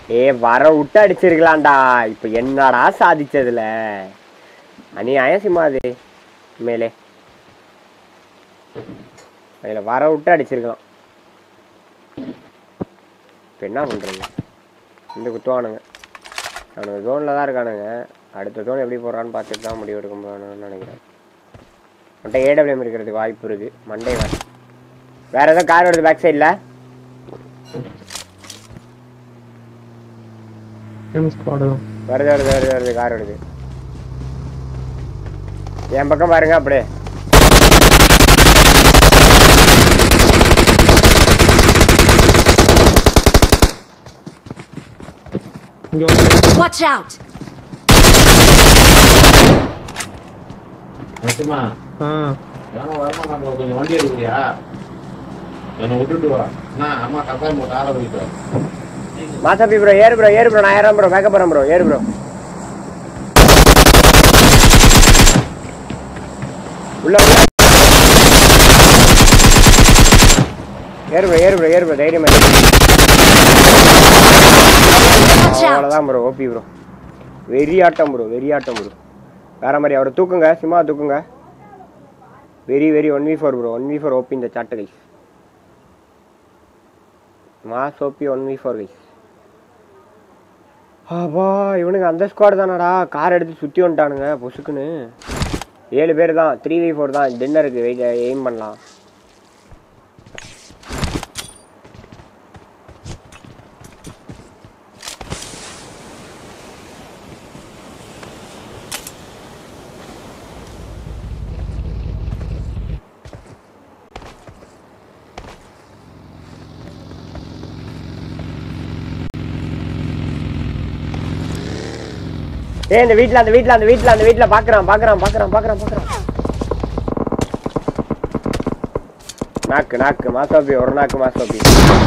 ஏ வர விட்டு அடிச்சிருக்கலாம்டா இப்ப என்னடா சாதிச்சதுல அநியாயம் சிம்மா அது மேலே அதுல வர விட்டு அடிச்சிருக்கலாம் இப்ப என்ன பண்றது இந்த குத்துவானுங்க அவனுங்க ஜோன்ல தான் இருக்கானுங்க அடுத்த ஜோன் எப்படி போடுறான்னு பார்த்துட்டு தான் முடிவு எடுக்க போறானுன்னு நினைக்கிறேன் மண்டை ஏடபிள்யூஎம் இருக்கிறதுக்கு வாய்ப்பு இருக்கு மண்டே வேற வேற ஏதாவது கார் வருது பேக் சைடில் ஸ்குவாடு தான் வருது வருது வருது வருது கார் வருது என் பக்கம் பாருங்க அப்படியே இங்க வந்து Watch out! நிச்சயமா ஆ வேணா வரமா நம்ம கொஞ்சம் வண்டி எடுக்கிறியா என்னை விட்டுட்டு வா நான் அம்மா கட்டாயம் போட்டு ஆள வைக்கிறேன் மாசாப்பி ப்ரோ ஏறு ப்ரோ ஏறு ப்ரோ நான் ஏறாம் ப்ரோ பேக்க போறேன் ப்ரோ ஏறு ப்ரோ உள்ள உள்ள ஏறு ப்ரோ ஏறு ப்ரோ ஏறு ப்ரோ தைரியமா ஏறு. Watch out! அவ்வளோதான் ப்ரோ ஓபி ப்ரோ வெறியாட்டம் ப்ரோ வெறியாட்டம் ப்ரோ வேற மாதிரி அவரை தூக்குங்க சிம்மா தூக்குங்க very very one v four bro one v four OP இந்த சாட்டை guys mass OP one v four guys அப்பா இவனுங்க அந்த ஸ்குவாட் தானடா கார் எடுத்து சுற்றி வந்துட்டானுங்க பொசுக்குன்னு ஏழு பேர் தான் த்ரீ வி ஃபோர் தான் டின்னருக்கு வெயிட் எய்ம் பண்ணலாம் ஏய் இந்த வீட்ல அந்த வீட்ல அந்த வீட்ல அந்த வீட்ல பாக்குறான் பாக்குறான் பாக்குறான் பாக்குறான் பாக்குறான் நாக்கு நாக்கு மாசோபி ஒரு நாக்கு மாசோபி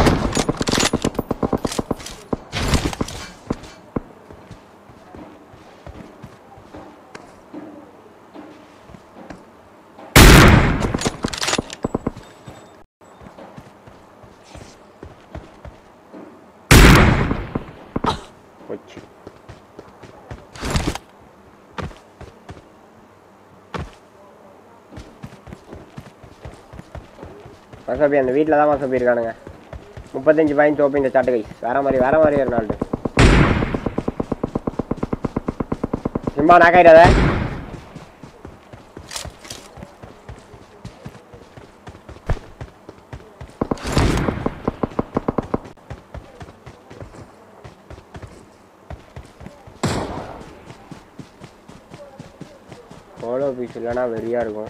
போச்சு மசோபி அந்த வீட்டில் தான் மசோபி இருக்கானுங்க முப்பத்தஞ்சு பாயிண்ட் ஓப்பி இந்த சாட்டு கைஸ் வேற மாதிரி வேற மாதிரி ஒரு நாள் சிம்பா நாக்காயிடாத சோலோ பீஸ் இல்லைன்னா வெறியா இருக்கும்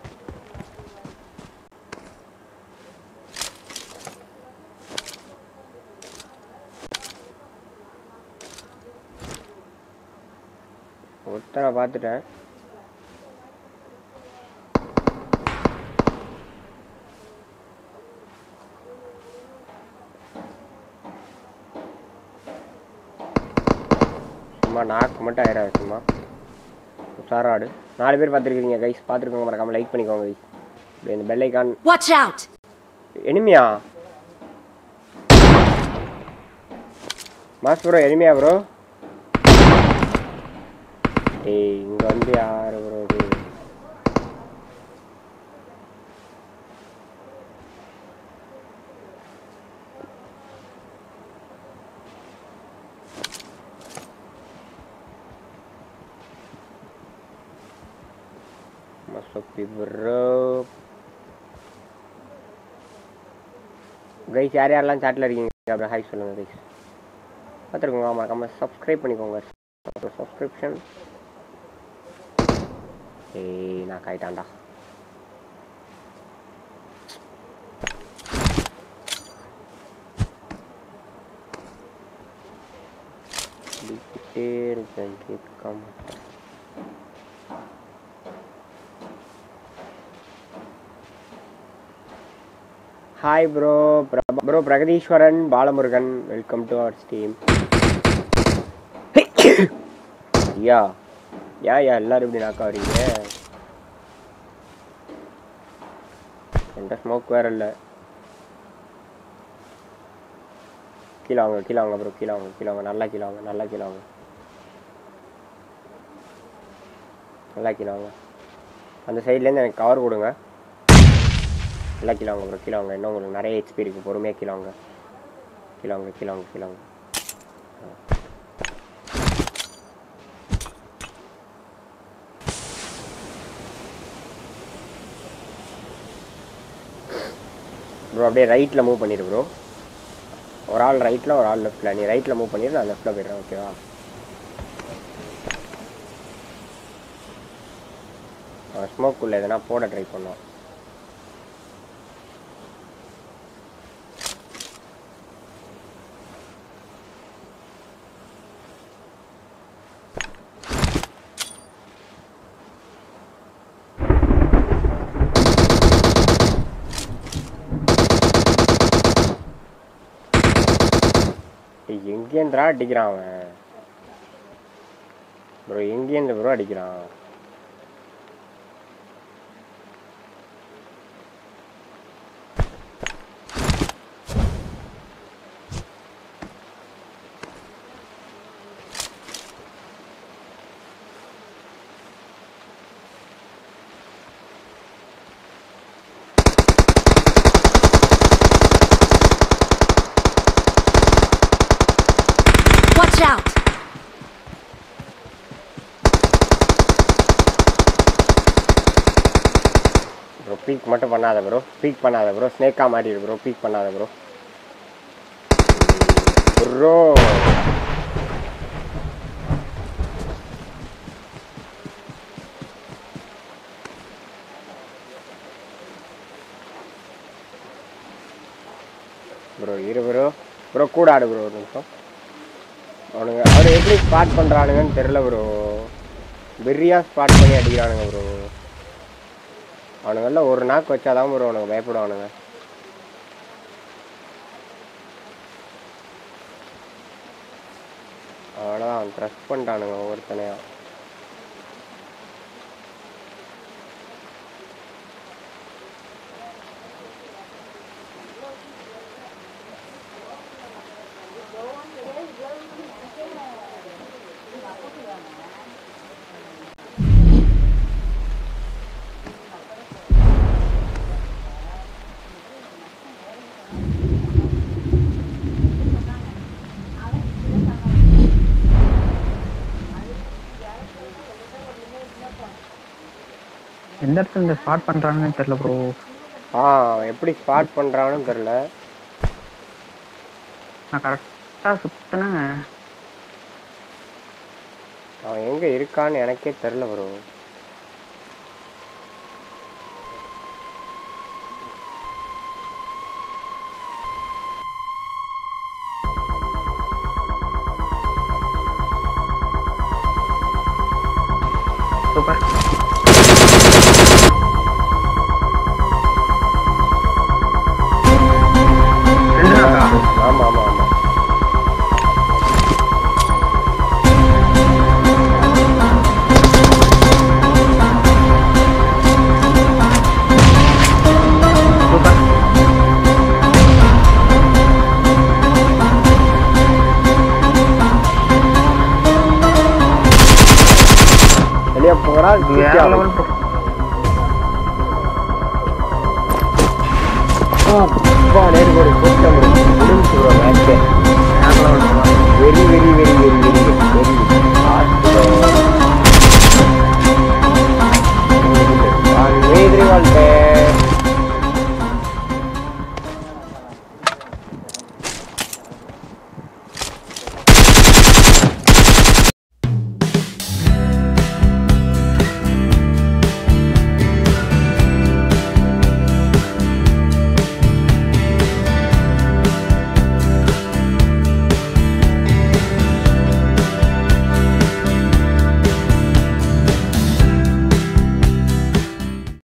ஒருத்தனை பார்த்துட்டேன் சும்மா நாக்கு மட்டும் ஆயிடாது சும்மா உஷாராடு நாலு பேர் பார்த்துருக்கீங்க கைஸ் பார்த்துருக்கோங்க மறக்காம லைக் பண்ணிக்கோங்க கைஸ் இந்த பெல் ஐக்கான் Watch out! எனிமியா மாஸ் ப்ரோ எனிமியா ப்ரோ ஏய் இங்க வந்து யாரு ப்ரோ இது மசப்பி ப்ரோ கைஸ் யார் யாரெல்லாம் சாட்டில் இருக்கீங்க அப்புறம் ஹாய் சொல்லுங்கள் கைஸ் பார்த்துருக்கோங்க மறக்காம சப்ஸ்கிரைப் பண்ணிக்கோங்க சப்ஸ்கிரிப்ஷன் ஏய் நான் காயிட்டான்டா அடிக்கிட்டே இருக்கேன் கேட்க மாட்டேன் hi bro bro Pragadeeswaran Balamurugan welcome to our team yeah yeah yeah எல்லாரும் இப்படி நாக்கா வரீங்க என்கிட்ட ஸ்மோக் வேற இல்லை கீழே வாங்க கீழே வாங்க ப்ரோ கீழே வாங்க கீழே வாங்க நல்லா கீழே வாங்க நல்லா கீழே வாங்க நல்லா கீழே வாங்க அந்த சைட்லேருந்து எனக்கு கவர் கொடுங்க நல்லா கீழே வாங்க ப்ரோ கீழே வாங்க இன்னும் உங்களுக்கு நிறைய ஹெச்பி இருக்குது பொறுமையாக கீழே வாங்க கீழே வாங்க கீழே வாங்க கீழே வாங்க ப்ரோ அப்படியே ரைட்டில் மூவ் பண்ணிடு ப்ரோ ஒரு ஆள் ரைட்டில் ஒரு ஆள் லெஃப்ட்டில் நீ ரைட்டில் மூவ் பண்ணிடு நான் லெஃப்ட்டில் போயிடுறேன் ஓகேவா ஸ்மோக்குள்ளே எதனா போட ட்ரை பண்ணோம் ஏய், எங்கேருந்துடா அடிக்கிறான் அவன் ப்ரோ எங்கேருந்து ப்ரோ அடிக்கிறான் Watch out! ப்ரோ பீக் மட்டும் பண்ணாத ப்ரோ பீக் பண்ணாத ப்ரோ ஸ்னேக்காக மாட்டிடு ப்ரோ பீக் பண்ணாத ப்ரோ ப்ரோ ப்ரோ இரு ப்ரோ ப்ரோ கூட ஆடு ப்ரோ ஒரு நிமிஷம் அவனுங்க அவர் எப்படி ஸ்பாட் பண்ணுறானுங்கன்னு தெரில ப்ரோ பெரியாக ஸ்பாட் பண்ணி அடிக்கிறானுங்க ப்ரோ அவனுங்கெல்லாம் ஒரு நாக்கு வச்சாதான் ப்ரோ அவனுங்க பயப்படுவானுங்க அவ்வளோதான் அவன் ட்ரெஸ் பண்ணிட்டானுங்க ஒவ்வொருத்தனையும் எந்த இடத்துல இந்த ஸ்பாட் பண்றாங்கன்னு தெரியல ப்ரோ ஆ அவன் எப்படி ஸ்பாட் பண்ணுறான்னு தெரில நான் கரெக்டா சுத்தினேன் அவன் எங்கே இருக்கான்னு எனக்கே தெரில ப்ரோ சூப்பர் ரெண்டு நாக்கா ஆமாம் ஆமாம் ஆமாம் சூப்பர் வெளியே போகிறா வேற லெவல் ப்ரோ அப்பா நேரு போடு